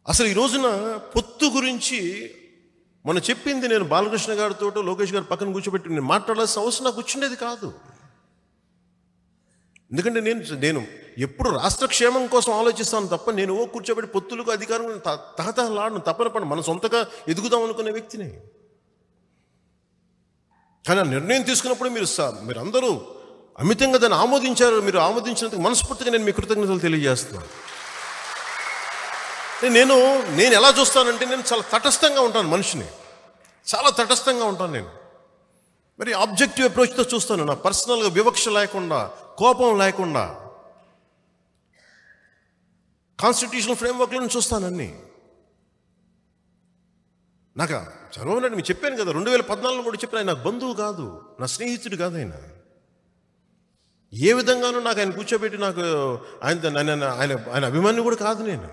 అసలు ఈ రోజున పొత్తు గురించి మొన్న చెప్పింది నేను బాలకృష్ణ గారితో లోకేష్ గారు పక్కన కూర్చోబెట్టి నేను మాట్లాడాల్సిన అవసరం నాకు వచ్చిండేది కాదు ఎందుకంటే నేను నేను ఎప్పుడు రాష్ట్ర క్షేమం కోసం ఆలోచిస్తాను తప్ప నేను ఓ కూర్చోబెట్టి పొత్తులకు అధికారం త- తహతహలాడను తప్పన పడి మన సొంతగా ఎదుగుదాం అనుకునే వ్యక్తిని కానీ ఆ నిర్ణయం తీసుకున్నప్పుడు మీరు స- మీరు అందరూ అమితంగా దాన్ని ఆమోదించారు మీరు ఆమోదించినందుకు మనస్ఫూర్తిగా నేను మీ కృతజ్ఞతలు తెలియజేస్తున్నాను నేను నేను ఎలా చూస్తానంటే నేను చాలా తటస్థంగా ఉంటాను మనిషిని చాలా తటస్థంగా ఉంటాను నేను మరి ఆబ్జెక్టివ్ అప్రోచ్తో చూస్తాను నా పర్సనల్గా వివక్ష లేకుండా కోపం లేకుండా కాన్స్టిట్యూషనల్ ఫ్రేమ్వర్క్లను చూస్తాను అన్నీ నాకు చదవబడి మీకు చెప్పాను కదా రెండు వేల పద్నాలుగులో కూడా చెప్పాను ఆయన నాకు బంధువు కాదు నా స్నేహితుడు కాదు ఆయన ఏ విధంగానూ నాకు ఆయన కూర్చోబెట్టి నాకు ఆయన ఆయన ఆయన ఆయన అభిమాని కూడా కాదు నేను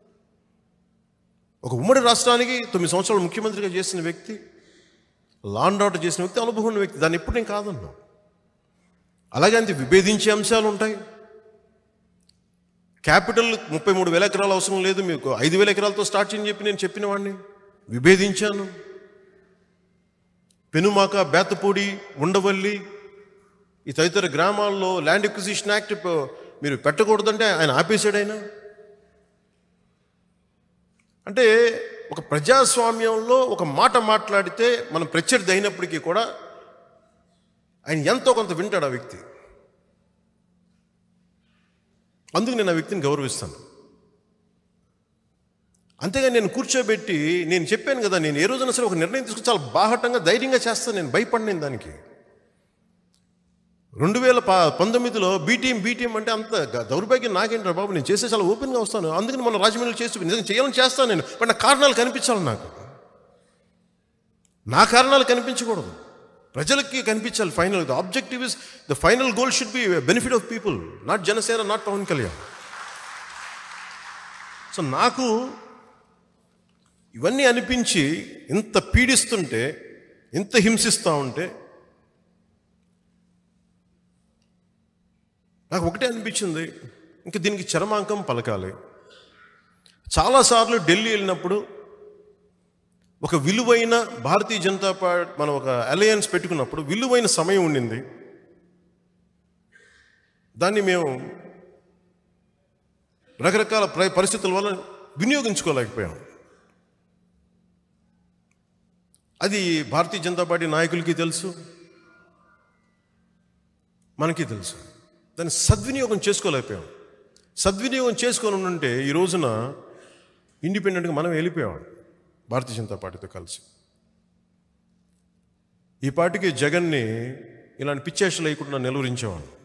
ఒక ఉమ్మడి రాష్ట్రానికి తొమ్మిది సంవత్సరాలు ముఖ్యమంత్రిగా చేసిన వ్యక్తి లాండ్ ఆర్డర్ చేసిన వ్యక్తి అనుభవం ఉన్న వ్యక్తి దాన్ని ఎప్పుడు నేను కాదన్నా అలాగే అంతే విభేదించే అంశాలు ఉంటాయి క్యాపిటల్ ముప్పై మూడు వేల ఎకరాలు అవసరం లేదు మీకు ఐదు వేల ఎకరాలతో స్టార్ట్ చేయని చెప్పి నేను చెప్పిన వాడిని విభేదించాను పెనుమాక బేతపూడి ఉండవల్లి ఈ తదితర గ్రామాల్లో ల్యాండ్ ఎక్విజిషన్ యాక్ట్ ప- మీరు పెట్టకూడదంటే ఆయన ఆపేశాడు ఆయన అంటే ఒక ప్రజాస్వామ్యంలో ఒక మాట మాట్లాడితే మనం ప్రత్యర్థి అయినప్పటికీ కూడా ఆయన ఎంతో కొంత వింటాడు ఆ వ్యక్తి అందుకు నేను ఆ వ్యక్తిని గౌరవిస్తాను అంతేగాని నేను కూర్చోబెట్టి నేను చెప్పాను కదా నేను ఏ రోజున సరే ఒక నిర్ణయం తీసుకుని చాలా బాహటంగా ధైర్యంగా చేస్తాను నేను భయపడిన దానికి రెండు వేల ప పంతొమ్మిదిలో బీటీఎం బీటీఎం అంటే అంత గ- దౌర్భాగ్యం నాకేంట్రా బాబు నేను చేసే చాలా ఓపెన్గా వస్తాను అందుకని మన రాజమండ్రిలో చేసి నిజంగా చేయాలని చేస్తాను నేను బట్ నా కారణాలు కనిపించాలి నాకు నా కారణాలు కనిపించకూడదు ప్రజలకి కనిపించాలి final the objective is the final goal should be benefit of people not Janasena not Pawan Kalyan so నాకు ఇవన్నీ అనిపించి ఇంత పీడిస్తుంటే ఇంత హింసిస్తూ ఉంటే నాకు ఒకటే అనిపించింది ఇంక దీనికి చరమాంకం పలకాలి చాలాసార్లు ఢిల్లీ వెళ్ళినప్పుడు ఒక విలువైన భారతీయ జనతా పార్టీ మనం ఒక అలయన్స్ పెట్టుకున్నప్పుడు విలువైన సమయం ఉండింది దాన్ని మేము రకరకాల ప్ర- పరిస్థితుల వల్ల వినియోగించుకోలేకపోయాం అది భారతీయ జనతా పార్టీ నాయకులకి తెలుసు మనకి తెలుసు దాన్ని సద్వినియోగం చేసుకోలేకపోయాం సద్వినియోగం చేసుకొని ఉంటే ఈ రోజున ఇండిపెండెంట్గా మనం వెళ్ళిపోయాం భారతీయ జనతా పార్టీతో కలిసి ఈ పార్టీకి జగన్ని ఇలాంటి పిచ్చేషలు లేకుండా నిలువరించేవాడు